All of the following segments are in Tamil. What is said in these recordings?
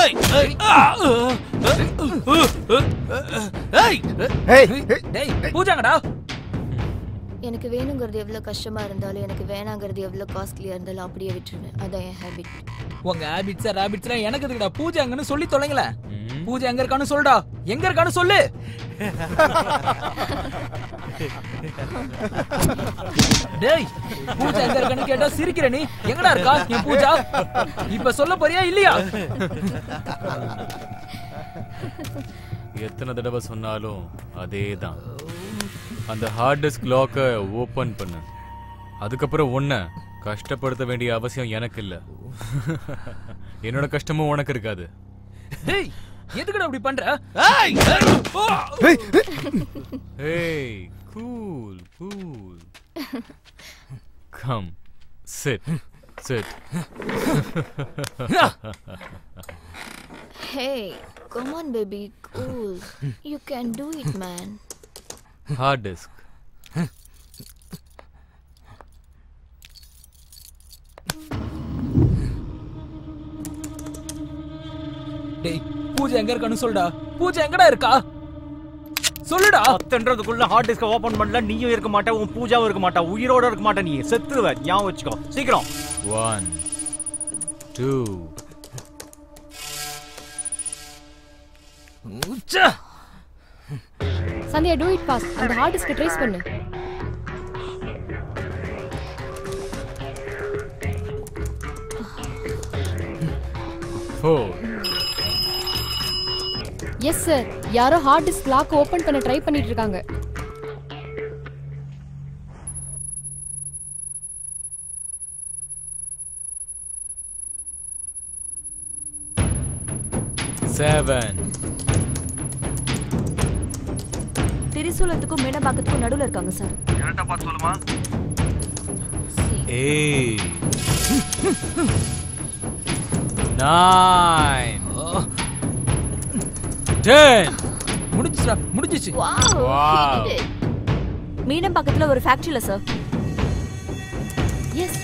ஏய் ஏய், ஆ, ஏய் டேய் பூஜாங்கடா எனக்கு வேணுங்கிறது எவ்வளோ கஷ்டமா இருந்தாலும் எனக்கு வேணாங்கிறது எவ்வளோ காஸ்ட்லியா இருந்தாலும் அப்படியே விட்டுருவேன் அதான் என் ஹேபிட் உங்க ஹேபிட்ஸ் ரேபிட்ஸ்லாம் எனக்கு எதுக்குடா பூஜை அங்கன்னு சொல்லி தொலைங்கள பூஜை எங்க இருக்கான்னு சொல்லுடா எங்க இருக்கான்னு சொல்லு டேய் பூஜை எங்க இருக்கான்னு கேட்டா சிரிக்கிற நீ எங்கடா இருக்கா என் பூஜா இப்ப சொல்ல போறியா இல்லையா எத்தனை தடவை சொன்னாலும் அதே தான் அந்த ஹார்ட் டிஸ்க் லாக்கை ஓப்பன் பண்ணு அதுக்கப்புறம் ஒன்ன கஷ்டப்படுத்த வேண்டிய அவசியம் எனக்கு இல்ல என்னோட கஷ்டமும் உனக்கு இருக்காது டேய் எதுக்குடா இப்படி பண்ற ஏய் ஓ! ஏய் cool cool come sit sit hey come on baby cool you can do it man hard disk டேய் பூஜை எங்க இருக்கான்னு சொல்லுடா பூஜை எங்கடா இருக்கா சொல்லுடா பத்துன்றதுக்குள்ள ஹார்ட் டிஸ்க ஓபன் பண்ணல நீயும் இருக்க மாட்ட உன் பூஜாவும் இருக்க மாட்டா உயிரோட இருக்க மாட்ட நீ செத்துருவ ஞாபகம் வச்சுக்கோ சீக்கிரம் ஒன் டூ உச்சா. சந்தியா டூ இட் ஃபாஸ்ட் அந்த ஹார்ட் டிஸ்க் ட்ரேஸ் பண்ணு ஃபோர் எஸ் சார் யாரோ ஹார்ட் டிஸ்க் லாக் ஓபன் பண்ண ட்ரை பண்ணிட்டு இருக்காங்க செவன் திரிசூலத்துக்கும் மேடம்பாக்கத்துக்கும் நடுவுல இருக்காங்க சார் eight, nine, ten. முடிஞ்சுச்சுடா முடிஞ்சிச்சு Wow. மீனம்பாக்கத்துல ஒரு ஃபேக்டரியில sir yes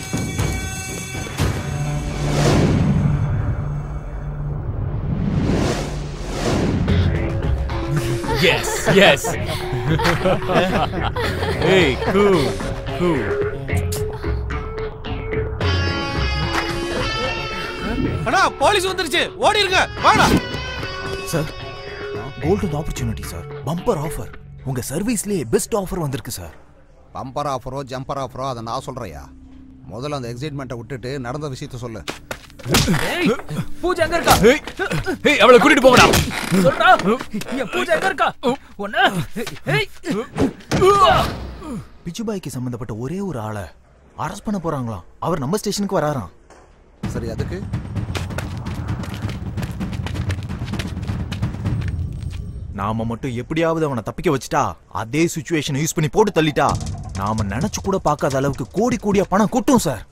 Yes, yes. hey, cool, cool. அண்ணா போலீஸ் வந்துருச்சு ஓடி இருங்க வாடா sir golden opportunity sir bumper offer உங்க சர்வீஸ்லயே பெஸ்ட் ஆஃபர் வந்திருக்கு சார் பம்பர் ஆஃபரோ ஜம்பர் ஆஃபரோ அதை நான் சொல்றையா முதல்ல அந்த எக்ஸைட்மெண்ட்டை விட்டுட்டு நடந்த விஷயத்த சொல்லு ஏய், பூஜை எங்க இருக்கா Hey, hey, அவளை கூட்டிட்டு போங்கடா. சொல்றா என் பூஜை எங்க இருக்கா ஒண்ணு ஏய் பிச்சுபாய்க்கு சம்பந்தப்பட்ட ஒரே ஒரு ஆளை அரெஸ்ட் பண்ண போறாங்களாம் அவர் நம்ம ஸ்டேஷனுக்கு வராராம் சரி அதுக்கு நாம மட்டும் எப்படியாவது அவனை தப்பிக்க வச்சுட்டா அதே சுச்சுவேஷன் யூஸ் பண்ணி போட்டு தள்ளிட்டா நாம நினைச்சு கூட பார்க்காத அளவுக்கு கோடி கோடியா பணம் கொட்டும் சார்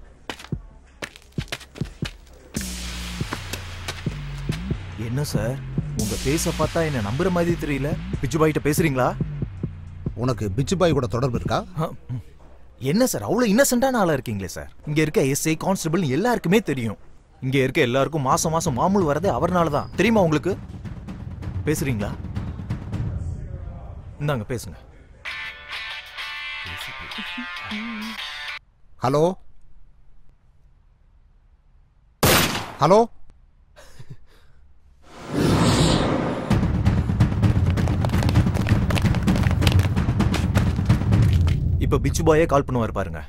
என்ன சார் உங்க பேச பார்த்தா என்ன நம்புற மாதிரி தெரியல பிச்சுபாய்கிட்ட பேசுறீங்களா உனக்கு பிச்சு பாய் கூட தொடர்பு இருக்கா என்ன சார் அவ்வளவு இன்னசென்ட்டான ஆளா இருக்கீங்களே சார் இங்க இருக்க எஸ்ஐ கான்ஸ்டபிள் எல்லாருக்குமே தெரியும் இங்க இருக்க எல்லாருக்கும் மாசம் மாசம் மாமூல் வரதே அவர்னால தான் தெரியுமா உங்களுக்கு பேசுறீங்களா இந்தாங்க பேசுங்க ஹலோ ஹலோ இப்ப பிச்சு பாயே கால் பண்ணுவார் பாருங்க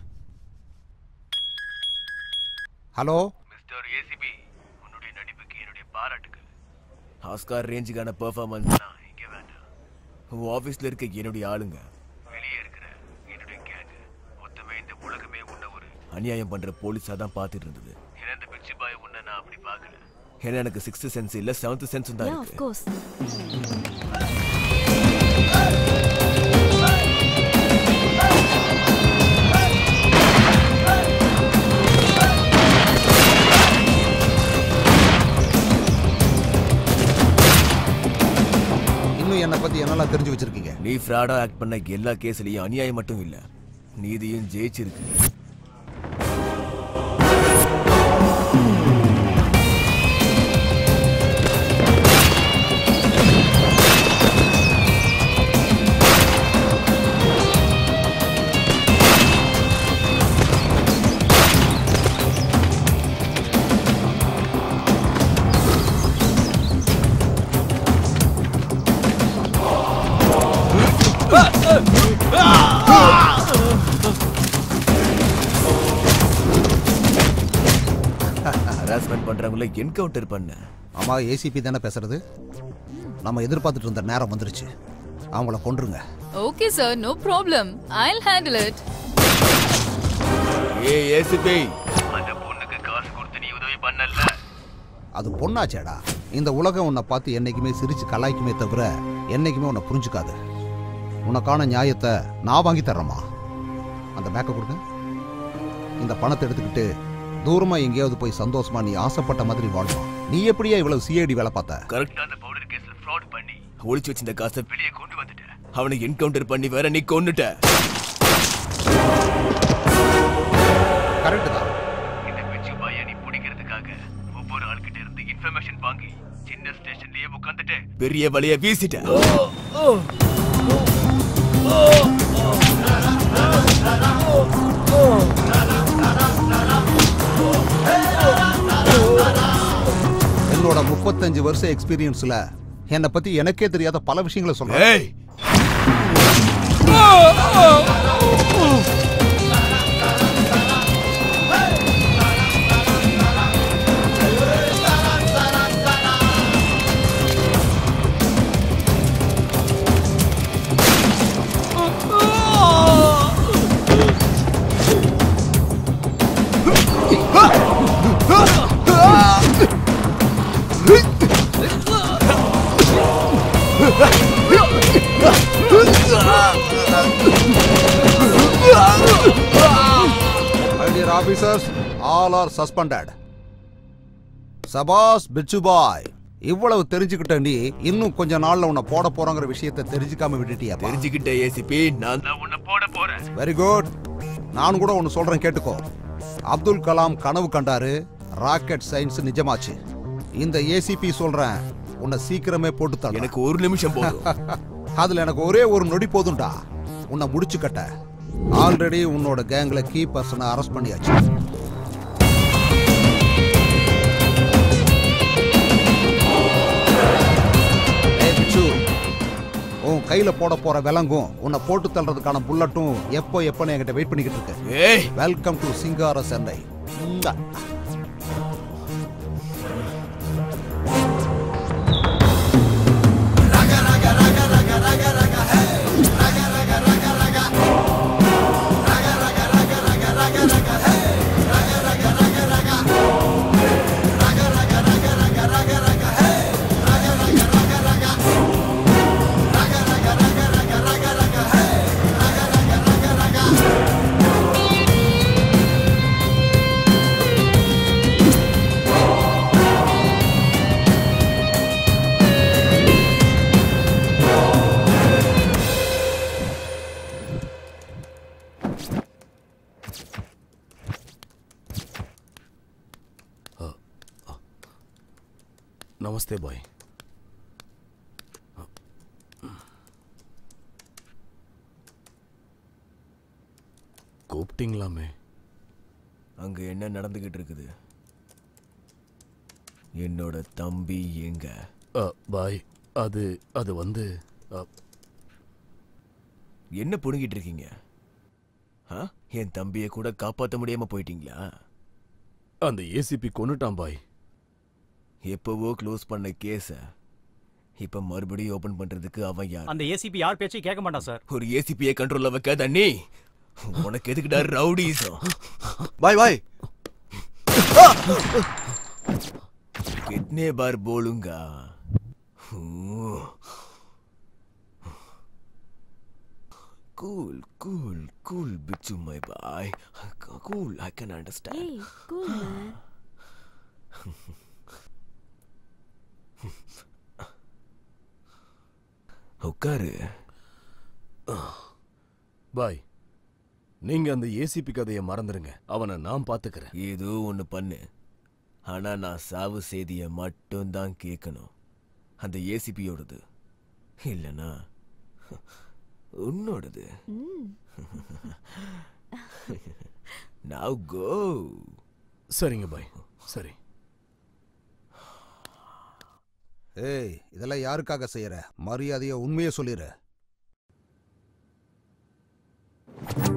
ஹலோ மிஸ்டர் ஏசிபி உன்னுடைய நடிப்புக்கு என்னுடைய பாராட்டுகள் ஆஸ்கார் ரேஞ்சுக்கான பெர்ஃபார்மன்ஸ் இங்க வேண்டாம் உன் ஆபீஸ்ல இருக்க என்னுடைய ஆளுங்க வெளியே இருக்கிற என்னுடைய கேங் மொத்தமே இந்த உலகமே உன்ன ஒரு அநியாயம் பண்ற போலீஸா தான் பார்த்துட்டு இருந்தது ஏன்னா இந்த பிச்சு பாய் உன்னை நான் அப்படி பார்க்கல ஏன்னா எனக்கு சிக்ஸ்த் சென்ஸ் இல்ல செவன்த் சென்ஸ் தான் யா இருக்கு ஆஃப் கோர்ஸ் இன்னும் என்னை பத்தி என்னெல்லாம் தெரிஞ்சு வச்சிருக்கீங்க நீ ஃப்ராடா ஆக்ட் பண்ண எல்லா கேஸ்லயும் அநியாயம் மட்டும் இல்ல நீதியும் ஜெயிச்சிருக்கு ஹராஸ்மெண்ட் பண்றவங்கள என்கவுண்டர் பண்ண ஆமா ஏசிபி தானே பேசுறது நம்ம எதிர்பார்த்துட்டு இருந்த நேரம் வந்துருச்சு அவங்கள கொன்றுங்க okay sir no problem I'll handle it ஏ ஏசிபி அந்த பொண்ணுக்கு காசு கொடுத்து நீ உதவி பண்ணல அது பொண்ணாச்சேடா இந்த உலகம் உன்னை பார்த்து என்னைக்குமே சிரிச்சு கலாய்க்குமே தவிர என்னைக்குமே உன்னை புரிஞ்சுக்காது உனக்கான நியாயத்தை நான் வாங்கி தர்றேம்மா அந்த பேக்கை கொடுங்க இந்த பணத்தை எடுத்துக்கிட்டு தூரமா எங்கேயாவது போய் சந்தோஷமா நீ ஆசைப்பட்ட மாதிரி வாழலாம் நீ எப்படியா இவ்வளவு சிஐடி வேலை பார்த்த கரெக்ட் அந்த பவுடர் கேஸ்ல ஃப்ராட் பண்ணி ஒளிச்சு வச்சிருந்த காசை வெளியே கொண்டு வந்துட்ட அவனை என்கவுண்டர் பண்ணி வேற நீ கொன்னுட்ட கரெக்ட் தான் இந்த பிச்சு பாய நீ பிடிக்கிறதுக்காக ஒவ்வொரு ஆள்கிட்ட இருந்து இன்ஃபர்மேஷன் வாங்கி சின்ன ஸ்டேஷன்லயே உட்காந்துட்டு பெரிய வலைய வீசிட்ட என்னோட முப்பத்தஞ்சு வருஷம் எக்ஸ்பீரியன்ஸ்ல என்னை பத்தி எனக்கே தெரியாத பல விஷயங்களை சொல்றேன் ஏய் My dear officers, all are suspended. சபாஸ் பிச்சு பாய் இவ்வளவு தெரிஞ்சுக்கிட்ட நீ இன்னும் கொஞ்ச நாள்ல உன்னை போட போறோங்கிற விஷயத்தை தெரிஞ்சுக்காம விட்டுட்டியா தெரிஞ்சுக்கிட்ட ஏசிபி நான் நான் உன்னை போட போறேன் வெரி குட் நான் கூட ஒன்னு சொல்றேன் கேட்டுக்கோ அப்துல் கலாம் கனவு கண்டாரு ராக்கெட் சயின்ஸ் நிஜமாச்சு இந்த ஏசிபி சொல்றேன் உன்னை சீக்கிரமே போட்டு தர எனக்கு ஒரு நிமிஷம் போதும் அதுல எனக்கு ஒரே ஒரு நொடி போதும்டா உன்னை முடிச்சு கட்ட ஆல்ரெடி உன்னோட கேங்ல கீ பர்சனை அரெஸ்ட் பண்ணியாச்சு ஏய் பிச்சு, உன் கையில போட போற விலங்கும் உன்னை போட்டு தள்ளுறதுக்கான புல்லட்டும் எப்போ எப்போன்னு என்கிட்ட வெயிட் பண்ணிக்கிட்டு இருக்கு ஏய் வெல்கம் டு சிங்கார சென்னை இந்தா. நமஸ்தே பாய் கூப்பிட்டீங்களாமே அங்க என்ன நடந்துகிட்டு இருக்குது என்னோட தம்பி எங்க அ, பாய் அது அது வந்து அ, என்ன புடுங்கிட்டு இருக்கீங்க ஆ? என் தம்பியை கூட காப்பாத்த முடியாம போயிட்டீங்களா அந்த ஏசிபி கொன்னுட்டான் பாய் எப்பவோ க்ளோஸ் பண்ண கேஸ இப்ப மறுபடியும் ஓபன் பண்றதுக்கு அவன் யார் அந்த ஏசிபி யார் பேச்சையும் கேட்க மாட்டான் சார் ஒரு ஏசிபியை கண்ட்ரோல்ல வைக்காத நீ உனக்கு எதுக்குடா ரவுடிசம் பாய் பாய் कितने बार बोलूंगा cool cool cool bichu my boy cool i can understand Hey, cool man. உட்காரு பாய் நீங்க அந்த ஏசிபி கதையை மறந்துருங்க அவனை நான் பாத்துக்கிறேன் ஏதோ ஒன்று பண்ணு ஆனா நான் சாவு செய்தியை மட்டும்தான் கேட்கணும் அந்த ஏசிபியோடது இல்லைனா உன்னோடது now go சரிங்க பாய் சரி ஏய் இதெல்லாம் யாருக்காக செய்யற மரியாதையை உண்மையை சொல்லிடு